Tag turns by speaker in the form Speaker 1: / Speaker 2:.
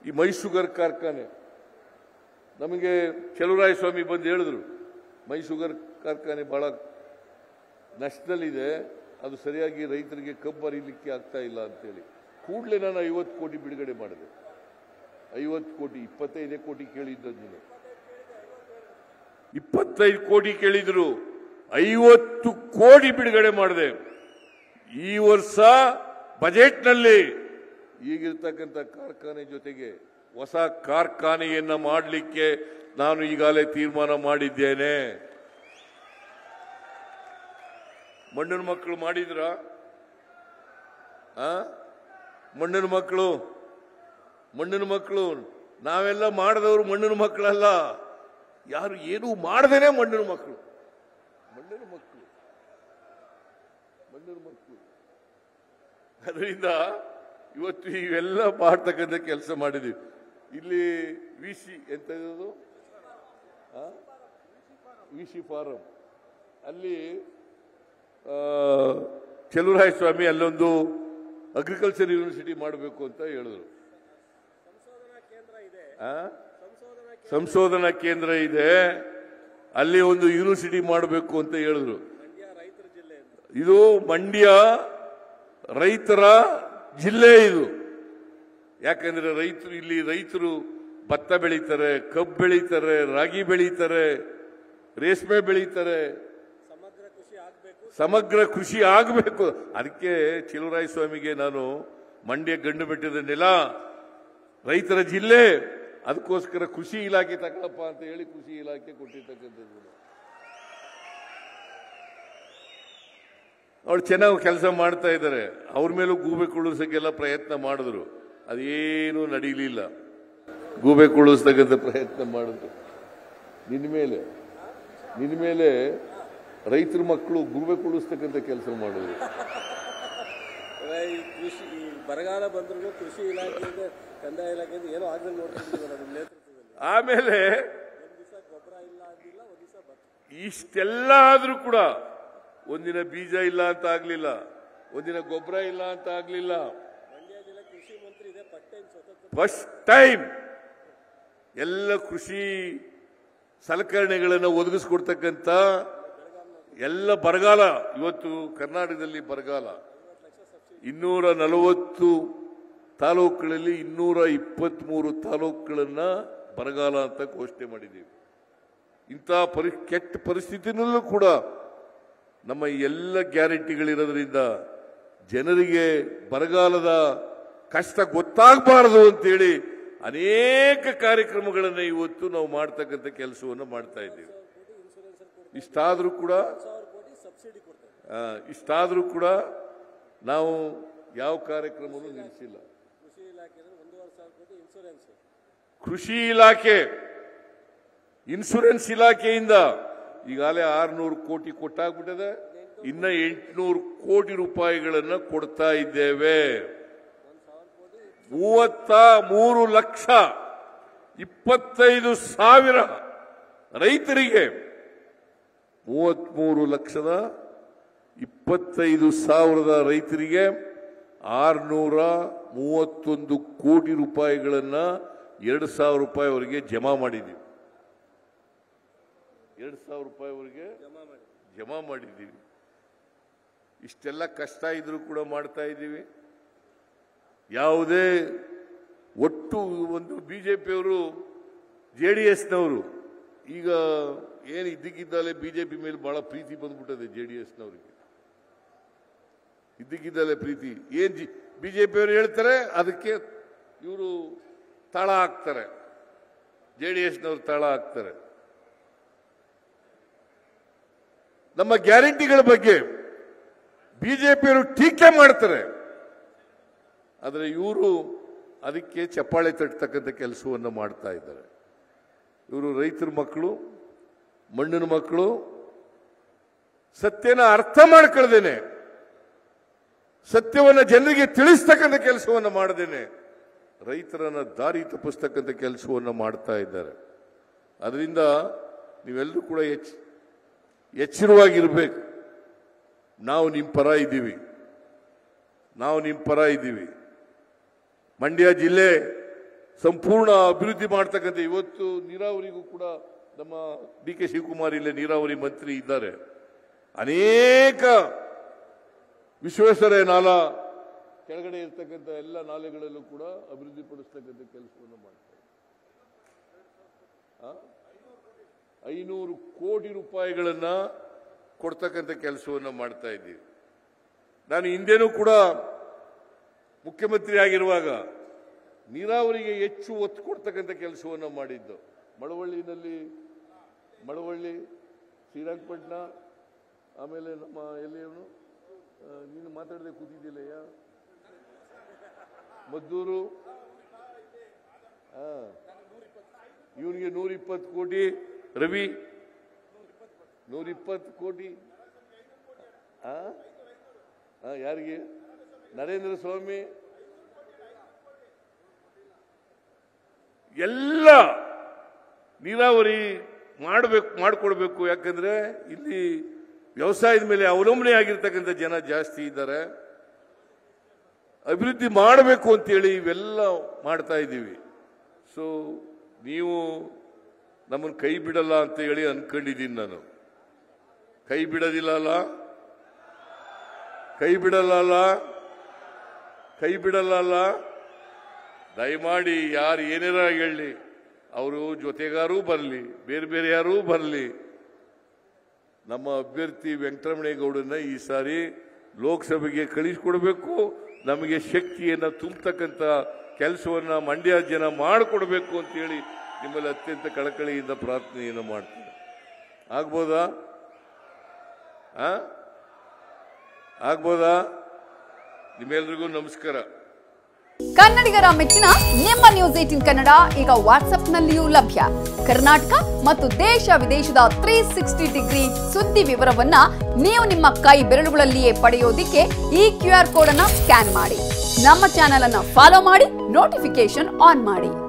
Speaker 1: ಈ ಮೈ ಶುಗರ್ ಕಾರ್ಖಾನೆ ನಮಗೆ ಚಲುವರಾಯ ಸ್ವಾಮಿ ಬಂದು ಹೇಳಿದ್ರು ಮೈ ಶುಗರ್ ಕಾರ್ಖಾನೆ ಬಹಳ ನಷ್ಟದಲ್ಲಿದೆ ಅದು ಸರಿಯಾಗಿ ರೈತರಿಗೆ ಕಬ್ಬು ಅರಿಲಿಕ್ಕೆ ಆಗ್ತಾ ಇಲ್ಲ ಅಂತೇಳಿ ಕೂಡಲೇ ನಾನು ಐವತ್ತು ಕೋಟಿ ಬಿಡುಗಡೆ ಮಾಡಿದೆ ಐವತ್ತು ಕೋಟಿ ಇಪ್ಪತ್ತೈದೇ ಕೋಟಿ ಕೇಳಿದ್ದು ನೀನು ಇಪ್ಪತ್ತೈದು ಕೋಟಿ ಕೇಳಿದ್ರು ಐವತ್ತು ಕೋಟಿ ಬಿಡುಗಡೆ ಮಾಡಿದೆ ಈ ವರ್ಷ ಬಜೆಟ್ನಲ್ಲಿ ಈಗಿರ್ತಕ್ಕಂಥ ಕಾರ್ಖಾನೆ ಜೊತೆಗೆ ಹೊಸ ಕಾರ್ಖಾನೆಯನ್ನ ಮಾಡಲಿಕ್ಕೆ ನಾನು ಈಗಾಗಲೇ ತೀರ್ಮಾನ ಮಾಡಿದ್ದೇನೆ ಮಣ್ಣಿನ ಮಕ್ಕಳು ಮಾಡಿದ್ರ ಮಣ್ಣಿನ ಮಕ್ಕಳು ಮಣ್ಣಿನ ಮಕ್ಕಳು ನಾವೆಲ್ಲ ಮಾಡಿದವರು ಮಣ್ಣಿನ ಮಕ್ಕಳಲ್ಲ ಯಾರು ಏನೂ ಮಾಡದೇನೆ ಮಣ್ಣಿನ ಮಕ್ಕಳು ಮಣ್ಣಿನ ಮಕ್ಕಳು ಮಣ್ಣಿನ ಮಕ್ಕಳು ಅದರಿಂದ ಇವತ್ತು ಇವೆಲ್ಲ ಮಾಡ್ತಕ್ಕಂಥ ಕೆಲಸ ಮಾಡಿದೀವಿ ಇಲ್ಲಿ ವಿ ಸಿ ಎಂತ ಇರೋದು ವಿ ಸಿ ಫಾರಂ ಅಲ್ಲಿ ಆ, ಚೆಲುವರಾಯ ಸ್ವಾಮಿ ಅಲ್ಲೊಂದು ಅಗ್ರಿಕಲ್ಚರ್ ಯೂನಿವರ್ಸಿಟಿ ಮಾಡಬೇಕು ಅಂತ ಹೇಳಿದ್ರು ಆ? ಸಂಶೋಧನಾ ಕೇಂದ್ರ ಇದೆ ಅಲ್ಲಿ ಒಂದು ಯೂನಿವರ್ಸಿಟಿ ಮಾಡಬೇಕು ಅಂತ ಹೇಳಿದ್ರು ಇದು ಮಂಡ್ಯ ರೈತರ ಜಿಲ್ಲೆ ಇದು ಯಾಕಂದ್ರೆ ರೈತರು ಇಲ್ಲಿ ರೈತರು ಭತ್ತ ಬೆಳೀತಾರೆ ಕಬ್ಬು ಬೆಳೀತಾರೆ ರಾಗಿ ಬೆಳೀತಾರೆ ರೇಷ್ಮೆ ಬೆಳೀತಾರೆ ಸಮಗ್ರ ಕೃಷಿ ಆಗಬೇಕು ಅದಕ್ಕೆ ಚಿಲುರಾಯ ಸ್ವಾಮಿಗೆ ನಾನು ಮಂಡ್ಯ ಗಂಡು ಬೆಟ್ಟದ ನೆಲ ರೈತರ ಜಿಲ್ಲೆ ಅದಕ್ಕೋಸ್ಕರ ಕೃಷಿ ಇಲಾಖೆ ತಗೊಳಪ್ಪ ಅಂತ ಹೇಳಿ ಕೃಷಿ ಇಲಾಖೆ ಕೊಟ್ಟಿರ್ತಕ್ಕಂಥದ್ದು ಅವಳು ಚೆನ್ನಾಗಿ ಕೆಲಸ ಮಾಡ್ತಾ ಇದ್ದಾರೆ ಅವ್ರ ಮೇಲೂ ಗೂಬೆ ಕುಳಿಸೋಕ್ಕೆಲ್ಲ ಪ್ರಯತ್ನ ಮಾಡಿದ್ರು ಅದೇನೂ ನಡೀಲಿಲ್ಲ ಗೂಬೆ ಕುಳಿಸ್ತಕ್ಕಂಥ ಪ್ರಯತ್ನ ಮಾಡಿದ್ರು ನಿನ್ನ ಮೇಲೆ ನಿನ್ನ ಮೇಲೆ ರೈತರ ಮಕ್ಕಳು ಗೂಬೆ ಕುಳಿಸ್ತಕ್ಕಂಥ ಕೆಲಸ ಮಾಡಿದ್ರು
Speaker 2: ಈ ಕೃಷಿ ಈ ಬರಗಾಲ ಬಂದ್ರೂ ಕೃಷಿ ಇಲಾಖೆಯಿಂದ ಕಂದಾಯ ಇಲಾಖೆಯಿಂದ ಏನೋ ಆಗದಂಗೆ ನೋಡ್ತಿದ್ದೀವಿ ನಿಮ್ಮ ನೇತೃತ್ವದಲ್ಲಿ
Speaker 1: ಆಮೇಲೆ
Speaker 2: ಒಂದ್ ದಿವಸ ಗೊಬ್ಬರ ಇಲ್ಲ ಅಂದಿಲ್ಲ ಒಂದ್ ದಿವಸ ಭತ್ತ
Speaker 1: ಇಷ್ಟೆಲ್ಲ ಆದ್ರೂ ಕೂಡ ಒಂದಿನ ಬೀಜ ಇಲ್ಲ ಅಂತ ಆಗ್ಲಿಲ್ಲ ಒಂದಿನ ಗೊಬ್ಬರ ಇಲ್ಲ ಅಂತ ಆಗ್ಲಿಲ್ಲ
Speaker 2: ಮಂಡ್ಯ ಜಿಲ್ಲೆ ಕೃಷಿ ಮಂತ್ರಿ ಇದೆ ಫಸ್ಟ್ ಟೈಮ್ ಸ್ವತಂತ್ರ
Speaker 1: ಫಸ್ಟ್ ಟೈಮ್ ಎಲ್ಲ ಕೃಷಿ ಸಲಕರಣೆಗಳನ್ನು ಒದಗಿಸ್ಕೊಡ್ತಕ್ಕಂಥ ಎಲ್ಲ ಬರಗಾಲ ಇವತ್ತು ಕರ್ನಾಟಕದಲ್ಲಿ ಬರಗಾಲ ಇನ್ನೂರ ನಲವತ್ತು ತಾಲೂಕುಗಳಲ್ಲಿ ಇನ್ನೂರ ಇಪ್ಪತ್ಮೂರು ತಾಲೂಕುಗಳನ್ನ ಬರಗಾಲ ಅಂತ ಘೋಷಣೆ ಮಾಡಿದ್ದೀವಿ ಇಂಥ ಪರಿ ಕೆಟ್ಟ ಪರಿಸ್ಥಿತಿನಲ್ಲೂ ಕೂಡ ನಮ್ಮ ಈ ಎಲ್ಲ ಗ್ಯಾರಂಟಿಗಳಿರೋದ್ರಿಂದ ಜನರಿಗೆ ಬರಗಾಲದ ಕಷ್ಟ ಗೊತ್ತಾಗಬಾರದು ಅಂತೇಳಿ ಅನೇಕ ಕಾರ್ಯಕ್ರಮಗಳನ್ನು ಇವತ್ತು ನಾವು ಮಾಡ್ತಕ್ಕಂಥ ಕೆಲಸವನ್ನು ಮಾಡ್ತಾ ಇದ್ದೀವಿ ಇಷ್ಟಾದರೂ ಕೂಡ
Speaker 2: ಸಾವಿರ ಕೋಟಿ ಸಬ್ಸಿಡಿ ಕೊಡ್ತಾರೆ
Speaker 1: ಆ, ಇಷ್ಟಾದರೂ ಕೂಡ ನಾವು ಯಾವ ಕಾರ್ಯಕ್ರಮವೂ ನಿಲ್ಲಿಸಿಲ್ಲ
Speaker 2: ಕೃಷಿ ಇಲಾಖೆಯಲ್ಲಿ ಒಂದೂವರೆ ಸಾವಿರ ಕೋಟಿ ಇನ್ಸೂರೆನ್ಸ್
Speaker 1: ಕೃಷಿ ಇಲಾಖೆ ಇನ್ಶೂರೆನ್ಸ್ ಇಲಾಖೆಯಿಂದ ಈಗಾಗಲೇ ಆರ್ನೂರು ಕೋಟಿ ಕೊಟ್ಟಾಗ್ಬಿಟ್ಟಿದೆ ಇನ್ನ ಎಂಟುನೂರು ಕೋಟಿ ರೂಪಾಯಿಗಳನ್ನ ಕೊಡ್ತಾ ಇದ್ದೇವೆ ಮೂವತ್ತ ಮೂರು ಲಕ್ಷ ಇಪ್ಪತ್ತೈದು ಸಾವಿರ ರೈತರಿಗೆ ಮೂವತ್ಮೂರು ಲಕ್ಷದ ಇಪ್ಪತ್ತೈದು ಸಾವಿರದ ರೈತರಿಗೆ ಆರ್ನೂರ ಮೂವತ್ತೊಂದು ಕೋಟಿ ರೂಪಾಯಿಗಳನ್ನ ಎರಡು ಸಾವಿರ ರೂಪಾಯಿವರೆಗೆ ಜಮಾ ಮಾಡಿದ್ದೀವಿ ಎರಡು ಸಾವಿರ ರೂಪಾಯಿವರೆಗೆ
Speaker 2: ಜಮಾ ಮಾಡಿ
Speaker 1: ಜಮಾ ಮಾಡಿದ್ದೀವಿ ಇಷ್ಟೆಲ್ಲ ಕಷ್ಟ ಇದ್ರೂ ಕೂಡ ಮಾಡ್ತಾ ಇದ್ದೀವಿ ಯಾವುದೇ ಒಟ್ಟು ಒಂದು ಬಿಜೆಪಿಯವರು ಜೆ ಡಿ ಎಸ್ನವರು ಈಗ ಏನು ಇದ್ದಕ್ಕಿದ್ದಾಲೆ ಬಿಜೆಪಿ ಮೇಲೆ ಬಹಳ ಪ್ರೀತಿ ಬಂದ್ಬಿಟ್ಟದೆ ಜೆ ಡಿ ಎಸ್ನವರಿಗೆ ಇದ್ದಕ್ಕಿದ್ದಾಲೆ ಪ್ರೀತಿ ಏನ್ ಜಿ ಬಿಜೆಪಿಯವರು ಹೇಳ್ತಾರೆ ಅದಕ್ಕೆ ಇವರು ತಾಳ ಹಾಕ್ತಾರೆ ಜೆ ಡಿ ಎಸ್ನವರು ತಾಳ ಹಾಕ್ತಾರೆ ನಮ್ಮ ಗ್ಯಾರಂಟಿಗಳ ಬಗ್ಗೆ ಬಿಜೆಪಿಯವರು ಟೀಕೆ ಮಾಡ್ತಾರೆ ಆದರೆ ಇವರು ಅದಕ್ಕೆ ಚಪ್ಪಾಳೆ ತಟ್ಟತಕ್ಕಂಥ ಕೆಲಸವನ್ನು ಮಾಡ್ತಾ ಇದ್ದಾರೆ ಇವರು ರೈತರ ಮಕ್ಕಳು ಮಣ್ಣಿನ ಮಕ್ಕಳು ಸತ್ಯನ ಅರ್ಥ ಮಾಡ್ಕೊಳ್ದೇನೆ ಸತ್ಯವನ್ನ ಜನರಿಗೆ ತಿಳಿಸ್ತಕ್ಕಂಥ ಕೆಲಸವನ್ನು ಮಾಡದೇನೆ ರೈತರನ್ನ ದಾರಿ ತಪ್ಪಿಸ್ತಕ್ಕಂಥ ಕೆಲಸವನ್ನು ಮಾಡ್ತಾ ಇದ್ದಾರೆ ಅದರಿಂದ ನೀವೆಲ್ಲರೂ ಕೂಡ ಎಚ್ ಎಚ್ಚರವಾಗಿರ್ಬೇಕು ನಾವು ನಿಮ್ಮ ಪರ ಇದ್ದೀವಿ ನಾವು ನಿಮ್ಮ ಪರ ಇದ್ದೀವಿ ಮಂಡ್ಯ ಜಿಲ್ಲೆ ಸಂಪೂರ್ಣ ಅಭಿವೃದ್ಧಿ ಮಾಡ್ತಕ್ಕಂಥ ಇವತ್ತು ನೀರಾವರಿಗೂ ಕೂಡ ನಮ್ಮ ಡಿ ಕೆ ಶಿವಕುಮಾರ್ ಇಲ್ಲೇ ನೀರಾವರಿ ಮಂತ್ರಿ ಇದ್ದಾರೆ ಅನೇಕ ವಿಶ್ವೇಶ್ವರಯ್ಯ ನಾಲ ಕೆಳಗಡೆ ಇರ್ತಕ್ಕಂಥ ಎಲ್ಲ ನಾಲೆಗಳಲ್ಲೂ ಕೂಡ ಅಭಿವೃದ್ಧಿ ಪಡಿಸ್ತಕ್ಕಂಥ ಕೆಲಸವನ್ನು ಮಾಡ್ತಾರೆ ಆ? ಐನೂರು ಕೋಟಿ ರೂಪಾಯಿಗಳನ್ನ ಕೊಡ್ತಕ್ಕಂಥ ಕೆಲಸವನ್ನು ಮಾಡ್ತಾ ಇದ್ದೀವಿ ನಾನು ಹಿಂದೆನೂ ಕೂಡ ಮುಖ್ಯಮಂತ್ರಿ ಆಗಿರುವಾಗ ನೀರಾವರಿಗೆ ಹೆಚ್ಚು ಒತ್ತು ಕೊಡ್ತಕ್ಕಂಥ ಕೆಲಸವನ್ನು ಮಾಡಿದ್ದು ಮಳವಳ್ಳಿನಲ್ಲಿ ಮಳವಳ್ಳಿ ಶ್ರೀರಂಗಪಟ್ಟಣ ಆಮೇಲೆ ನಮ್ಮ ಎಲ್ಲಿ ಅವನು ಆ, ನೀನು ಮಾತಾಡದೆ ಕೂತಿದ್ದಿಲ್ಲಯ್ಯ ಮದ್ದೂರು ಇವನಿಗೆ ನೂರ ಇಪ್ಪತ್ತು ಕೋಟಿ ರವಿ ನೂರ ಇಪ್ಪತ್ತು ಕೋಟಿ ಆ? ಆ, ಯಾರಿಗೆ ನರೇಂದ್ರ ಸ್ವಾಮಿ ಎಲ್ಲ ನೀರಾವರಿ ಮಾಡಬೇಕು ಮಾಡಿಕೊಡ್ಬೇಕು ಯಾಕಂದ್ರೆ ಇಲ್ಲಿ ವ್ಯವಸಾಯದ ಮೇಲೆ ಅವಲಂಬನೆ ಆಗಿರ್ತಕ್ಕಂಥ ಜನ ಜಾಸ್ತಿ ಇದ್ದಾರೆ ಅಭಿವೃದ್ಧಿ ಮಾಡಬೇಕು ಅಂತೇಳಿ ಇವೆಲ್ಲ ಮಾಡ್ತಾ ಇದ್ದೀವಿ ಸೊ ನೀವು ನಮ್ಮನ್ನು ಕೈ ಬಿಡಲ್ಲ ಅಂತ ಹೇಳಿ ಅನ್ಕೊಂಡಿದ್ದೀನಿ ನಾನು ಕೈ ಬಿಡೋದಿಲ್ಲ ಅಲ್ಲ ಕೈ ಬಿಡಲ್ಲ ಅಲ್ಲ ಕೈ ಬಿಡಲ್ಲ ಅಲ್ಲ ದಯಮಾಡಿ ಯಾರು ಏನಾರ ಹೇಳಲಿ ಅವರು ಜೊತೆಗಾರೂ ಬರಲಿ ಬೇರೆ ಬೇರೆ ಯಾರೂ ಬರಲಿ ನಮ್ಮ ಅಭ್ಯರ್ಥಿ ವೆಂಕಟರಮಣೇಗೌಡನ ಈ ಸಾರಿ ಲೋಕಸಭೆಗೆ ಕಳಿಸ್ಕೊಡ್ಬೇಕು ನಮಗೆ ಶಕ್ತಿಯನ್ನು ತುಂಬತಕ್ಕಂಥ ಕೆಲಸವನ್ನ ಮಂಡ್ಯ ಜನ ಮಾಡಿಕೊಡ್ಬೇಕು ಅಂತೇಳಿ ನಿಮ್ಮಲ್ಲಿ ಅತ್ಯಂತ ಕಳಕಳಿಯಿಂದ ಪ್ರಾರ್ಥನೆಯನ್ನು ಮಾಡ್ತೀನಿ ಆಗ್ಬೋದಾ ಆ? ಆಗ್ಬೋದಾ ನಿಮ್ಮೆಲ್ರಿಗೂ ನಮಸ್ಕಾರ
Speaker 3: ಕನ್ನಡಿಗರ ಮೆಚ್ಚಿನ ನಿಮ್ಮ ನ್ಯೂಸ್ ಏಟಿನ್ ಕನ್ನಡ ಈಗ ವಾಟ್ಸ್ಆಪ್ನಲ್ಲಿಯೂ ಲಭ್ಯ ಕರ್ನಾಟಕ ಮತ್ತು ದೇಶ ವಿದೇಶದ ತ್ರೀ ಸಿಕ್ಸ್ಟಿ ಡಿಗ್ರಿ ಸುದ್ದಿ ವಿವರವನ್ನ ನೀವು ನಿಮ್ಮ ಕೈ ಬೆರಳುಗಳಲ್ಲಿಯೇ ಪಡೆಯೋದಿಕ್ಕೆ ಈ ಕ್ಯೂ ಆರ್ ಕೋಡ್ ಅನ್ನ ಸ್ಕ್ಯಾನ್ ಮಾಡಿ ನಮ್ಮ ಚಾನೆಲ್ ಅನ್ನ ಫಾಲೋ ಮಾಡಿ ನೋಟಿಫಿಕೇಶನ್ ಆನ್ ಮಾಡಿ